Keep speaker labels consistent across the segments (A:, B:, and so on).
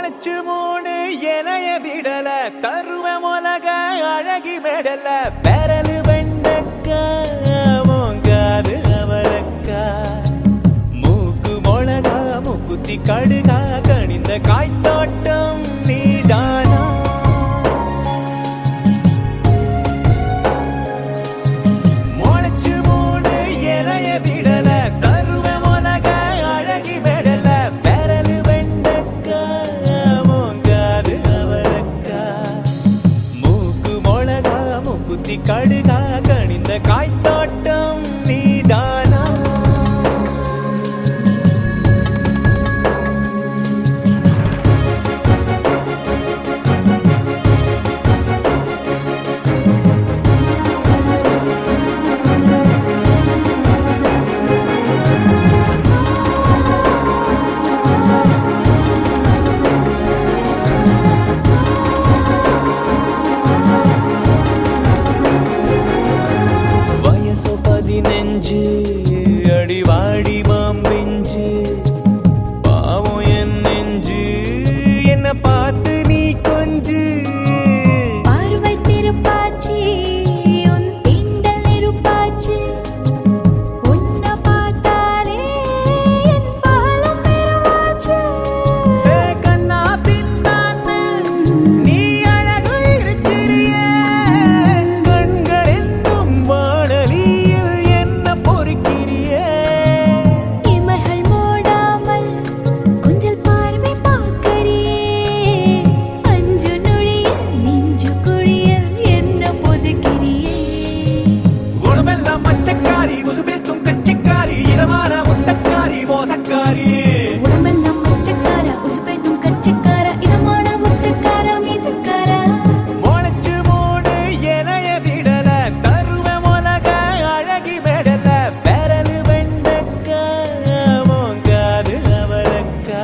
A: முளைச்சு மூணு இலைய விடல கருவ மொலக அழகி மெடல பெரலு வெண்டக்கா மோங்காது அவரக்கா மூக்கு மொளகா மூக்குத்தி கடுகா கணிந்த காய்த்தோட்டம் நீதானா முளைச்சு மூணு இலைய விடல கருவ மொலக அழகி மெடல பெரலு வெண்டக்கா மோங்காது அவரக்கா மூக்கு மொளகா மூக்குத்தி கடுகா கணிந்த காய்த்தோட்டம் நீதானா வயசு பதினஞ்சு அடிவாடி மாம்பிஞ்சு பாவம் என் நெஞ்சு என்ன பார்த்து நீ கொஞ்சு
B: பார்வை திருப்பாச்சி உன் திங்கள் நெருப்பாச்சி உன்னை பார்த்தாலே என் பாலம் பெருமாச்சு
A: ஏ கண்ணா பின்னான்னு நீ அழகு இருக்கிறியே கண்கள் என்னும் வானலியில் என்ன பொறுக்கிறியே
B: இமைகள் மூடாமல் கொஞ்சல் பார்வை பார்க்கறியே அஞ்சு நொழியில் நெஞ்சு குழியில் என்ன பொதுக்கிறியே
A: குணமெல்லாம் மச்சக்காரி உசுபேத்தும் கச்சிக்காரி இதமான முட்டக்காரி மோசக்காரி
B: உடம்பெல்லாம் மச்சக்கார உசுப்பேத்தும் கச்சக்கார இதமான முத்தக்கார மீசக்கார
A: முளைச்சு மூணு இலைய விடல கருவ மொலக அழகி மெடல பெரலு வெண்டக்கா மோங்காது அவரக்கா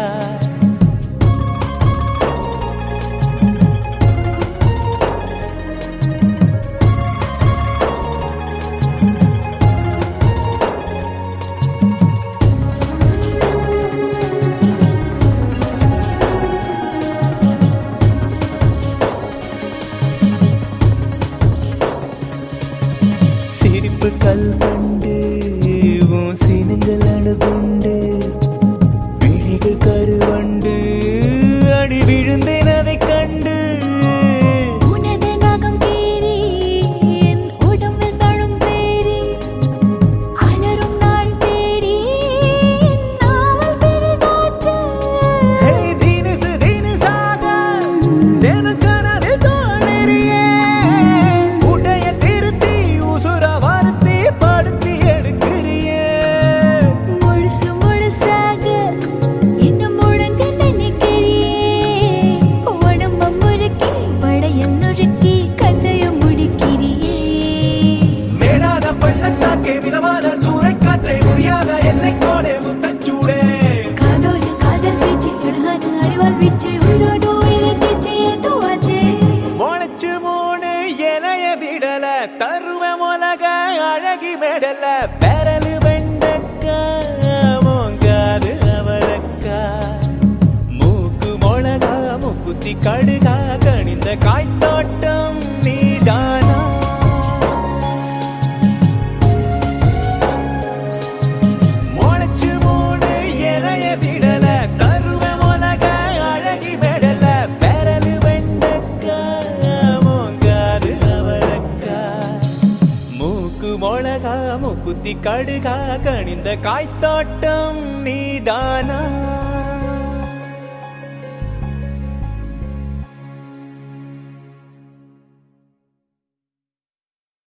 A: சிரிப்பு கல் கண்டு உன் சினங்கள் அணுகுண்டு விழிகள் கருவண்டு அடி விழுந்தேன் அதைக் கண்டு
B: உனது நகம் கீறி என் உடம்பில் தழும் பேரி அலரும் நாள் தேடி என் நாவல் பெரிதாச்சு
A: ஹே தினுசு தினுசாக தினம் கனவில் தோன்றியே உடைய திருத்தி உசுர வருத்தி படுத்தி எடுக்கிறியே
B: முழுசு முழுசாக இன்னும் முழங்க நினைக்கிறியே உடம்ப முறுக்கி படையம் நுறுக்கி கதைய முடிக்கிறியே
A: மேடாத பள்ளத்தாக்கே மிதமான சூறைக்காற்றே முடியாத என்னை கோடே முத்தச்சூடே
B: காதோடு காதல் பேச்சு அழகான அறிவால் வீச்சு உயிரோடு உயிரை தேச்சு ஏதோ ஆச்சு
A: முளைச்சு மூணு இலைய விடல கருவ மொலக அழகி மெடல பெரலு வெண்டக்கா மோங்காது அவரக்கா மூக்கு மொளகா மூக்குத்தி கடுகா கணிந்த காய்த்தோட்டம் நீதானா முளைச்சு மூணு இலைய விடல கருவ மொலக அழகி மெடல பெரலு வெண்டக்கா மோங்காது அவரக்கா மூக்கு மொளகா மூக்குத்தி கடுகா கணிந்த காய்த்தோட்டம் நீதானா